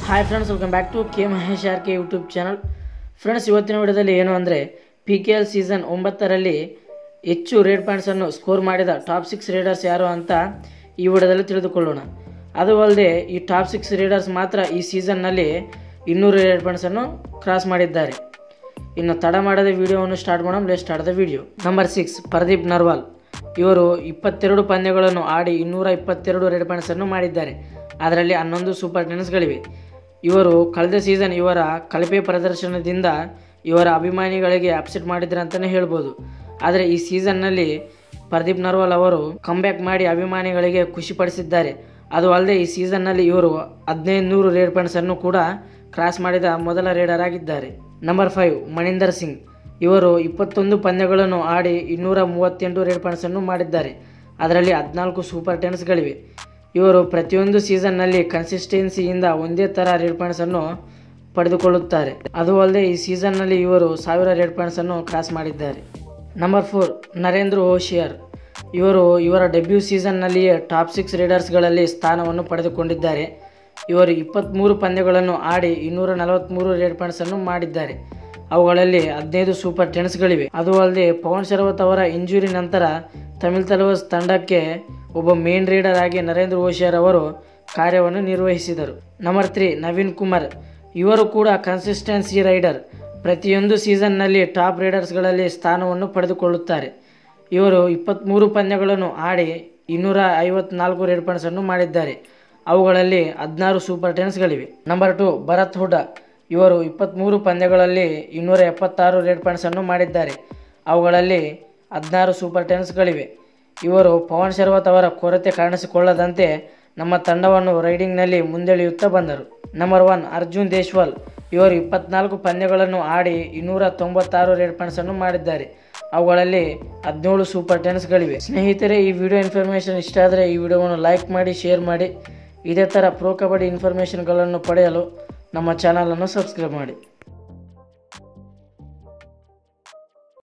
hi friends welcome back to K Mahesh R K YouTube channel friends ಇವತ್ತಿನ ವಿಡಿಯೋದಲ್ಲಿ ಏನು ಅಂದರೆ ಪಿ ಕೆ ಎಲ್ ಸೀಸನ್ ಒಂಬತ್ತರಲ್ಲಿ ಹೆಚ್ಚು ರೇಡ್ ಪಾಯಿಂಟ್ಸನ್ನು ಸ್ಕೋರ್ ಮಾಡಿದ ಟಾಪ್ ಸಿಕ್ಸ್ ರೇಡರ್ಸ್ ಯಾರು ಅಂತ ಈ ವಿಡಿಯೋದಲ್ಲಿ ತಿಳಿದುಕೊಳ್ಳೋಣ ಅದು ಅಲ್ಲದೆ ಈ ಟಾಪ್ ಸಿಕ್ಸ್ ರೇಡರ್ಸ್ ಮಾತ್ರ ಈ ಸೀಸನ್ನಲ್ಲಿ ಇನ್ನೂರು ರೇಡ್ ಪಾಯಿಂಟ್ಸನ್ನು ಕ್ರಾಸ್ ಮಾಡಿದ್ದಾರೆ ಇನ್ನು ತಡ ಮಾಡದೆ ವಿಡಿಯೋವನ್ನು ಸ್ಟಾರ್ಟ್ ಮಾಡೋಣ let start the video number six Pradeep Narwal ಇವರು ಇಪ್ಪತ್ತೆರಡು ಪಂದ್ಯಗಳನ್ನು ಆಡಿ ಇನ್ನೂರ ಇಪ್ಪತ್ತೆರಡು ರೆಡ್ ಪಾಯಿಂಟ್ಸನ್ನು ಮಾಡಿದ್ದಾರೆ ಅದರಲ್ಲಿ ಹನ್ನೊಂದು ಸೂಪರ್ ಟೆನ್ಸ್ಗಳಿವೆ ಇವರು ಕಳೆದ ಸೀಸನ್ ಇವರ ಕಳಪೆ ಪ್ರದರ್ಶನದಿಂದ ಇವರ ಅಭಿಮಾನಿಗಳಿಗೆ ಅಪ್ಸೆಟ್ ಮಾಡಿದ್ರು ಅಂತಲೇ ಹೇಳ್ಬೋದು ಆದರೆ ಈ ಸೀಸನ್ನಲ್ಲಿ ಪ್ರದೀಪ್ ನರ್ವಾಲ್ ಅವರು ಕಂಬ್ಯಾಕ್ ಮಾಡಿ ಅಭಿಮಾನಿಗಳಿಗೆ ಖುಷಿಪಡಿಸಿದ್ದಾರೆ ಅದು ಅಲ್ಲದೆ ಈ ಸೀಸನ್ನಲ್ಲಿ ಇವರು ಹದಿನೈದು ನೂರು ರೇಡ್ ಪಾಯಿಂಟ್ಸನ್ನು ಕೂಡ ಕ್ರಾಸ್ ಮಾಡಿದ ಮೊದಲ ರೇಡರ್ ಆಗಿದ್ದಾರೆ ನಂಬರ್ ಫೈವ್ ಮಣಿಂದರ್ ಸಿಂಗ್ ಇವರು ಇಪ್ಪತ್ತೊಂದು ಪಂದ್ಯಗಳನ್ನು ಆಡಿ ಇನ್ನೂರ ಮೂವತ್ತೆಂಟು ರೇಡ್ ಪಾಯಿಂಟ್ಸನ್ನು ಮಾಡಿದ್ದಾರೆ ಅದರಲ್ಲಿ ಹದಿನಾಲ್ಕು ಸೂಪರ್ ಟೆನ್ಸ್ಗಳಿವೆ ಇವರು ಪ್ರತಿಯೊಂದು ಸೀಸನ್ನಲ್ಲಿ ಕನ್ಸಿಸ್ಟೆನ್ಸಿಯಿಂದ ಒಂದೇ ಥರ ರೇಡ್ ಪಾಯಿಂಟ್ಸನ್ನು ಪಡೆದುಕೊಳ್ಳುತ್ತಾರೆ ಅದು ಅಲ್ಲದೆ ಈ ಸೀಸನ್ನಲ್ಲಿ ಇವರು ಸಾವಿರ ರೇಡ್ ಪಾಯಿಂಟ್ಸನ್ನು ಕ್ರಾಸ್ ಮಾಡಿದ್ದಾರೆ ನಂಬರ್ ಫೋರ್ ನರೇಂದ್ರ ಓಶಿಯರ್ ಇವರು ಇವರ ಡೆಬ್ಯೂ ಸೀಸನ್ನಲ್ಲಿಯೇ ಟಾಪ್ ಸಿಕ್ಸ್ ರೇಡರ್ಸ್ಗಳಲ್ಲಿ ಸ್ಥಾನವನ್ನು ಪಡೆದುಕೊಂಡಿದ್ದಾರೆ ಇವರು ಇಪ್ಪತ್ತ್ಮೂರು ಪಂದ್ಯಗಳನ್ನು ಆಡಿ ಇನ್ನೂರ ನಲವತ್ತ್ಮೂರು ರೇಡ್ ಪಾಯಿಂಟ್ಸನ್ನು ಮಾಡಿದ್ದಾರೆ ಅವುಗಳಲ್ಲಿ ಹದಿನೈದು ಸೂಪರ್ ಟೆನ್ಸ್ಗಳಿವೆ ಅದು ಅಲ್ಲದೆ ಪವನ್ ಶರವತ್ ಅವರ ಇಂಜುರಿ ನಂತರ ತಮಿಳ್ ತಲವಸ್ ತಂಡಕ್ಕೆ ಒಬ್ಬ ಮೇನ್ ರೈಡರ್ ಆಗಿ ನರೇಂದ್ರ ಓಶಿಯರ್ ಅವರು ಕಾರ್ಯವನ್ನು ನಿರ್ವಹಿಸಿದರು ನಂಬರ್ ತ್ರೀ ನವೀನ್ ಕುಮಾರ್ ಇವರು ಕೂಡ ಕನ್ಸಿಸ್ಟೆನ್ಸಿ ರೈಡರ್ ಪ್ರತಿಯೊಂದು ಸೀಸನ್ನಲ್ಲಿ ಟಾಪ್ ರೈಡರ್ಸ್ಗಳಲ್ಲಿ ಸ್ಥಾನವನ್ನು ಪಡೆದುಕೊಳ್ಳುತ್ತಾರೆ ಇವರು ಇಪ್ಪತ್ತ್ಮೂರು ಪಂದ್ಯಗಳನ್ನು ಆಡಿ ಇನ್ನೂರ ಐವತ್ನಾಲ್ಕು ರೇಡ್ ಪಾಯಿಂಟ್ಸನ್ನು ಮಾಡಿದ್ದಾರೆ ಅವುಗಳಲ್ಲಿ ಹದಿನಾರು ಸೂಪರ್ ಟೆನ್ಸ್ಗಳಿವೆ ನಂಬರ್ ಟು ಭರತ್ ಹುಡಾ ಇವರು ಇಪ್ಪತ್ತ್ಮೂರು ಪಂದ್ಯಗಳಲ್ಲಿ ಇನ್ನೂರ ಎಪ್ಪತ್ತಾರು ರೇಡ್ ಪಾಯಿಂಟ್ಸನ್ನು ಮಾಡಿದ್ದಾರೆ ಅವುಗಳಲ್ಲಿ ಹದಿನಾರು ಸೂಪರ್ ಟೆನ್ಸ್ಗಳಿವೆ ಇವರು ಪವನ್ ಶರ್ವತ್ ಅವರ ಕೊರತೆ ಕಾಣಿಸಿಕೊಳ್ಳದಂತೆ ನಮ್ಮ ತಂಡವನ್ನು ರೈಡಿಂಗ್ನಲ್ಲಿ ಮುಂದೆಳೆಯುತ್ತಾ ಬಂದರು ನಂಬರ್ ಒನ್ ಅರ್ಜುನ್ ದೇಶ್ವಾಲ್ ಇವರು ಇಪ್ಪತ್ನಾಲ್ಕು ಪಂದ್ಯಗಳನ್ನು ಆಡಿ ಇನ್ನೂರ ತೊಂಬತ್ತಾರು ರೇಡ್ ಪಾಯಿಂಟ್ಸನ್ನು ಮಾಡಿದ್ದಾರೆ ಅವುಗಳಲ್ಲಿ ಹದಿನೇಳು ಸೂಪರ್ ಟೆನ್ಸ್ಗಳಿವೆ ಸ್ನೇಹಿತರೆ ಈ ವಿಡಿಯೋ ಇನ್ಫಾರ್ಮೇಷನ್ ಇಷ್ಟ ಆದರೆ ಈ ವಿಡಿಯೋವನ್ನು ಲೈಕ್ ಮಾಡಿ ಶೇರ್ ಮಾಡಿ ಇದೇ ಥರ ಪ್ರೋ ಕಬಡ್ಡಿ ಇನ್ಫಾರ್ಮೇಷನ್ಗಳನ್ನು ಪಡೆಯಲು ನಮ್ಮ ಚಾನಲನ್ನು ಸಬ್ಸ್ಕ್ರೈಬ್ ಮಾಡಿ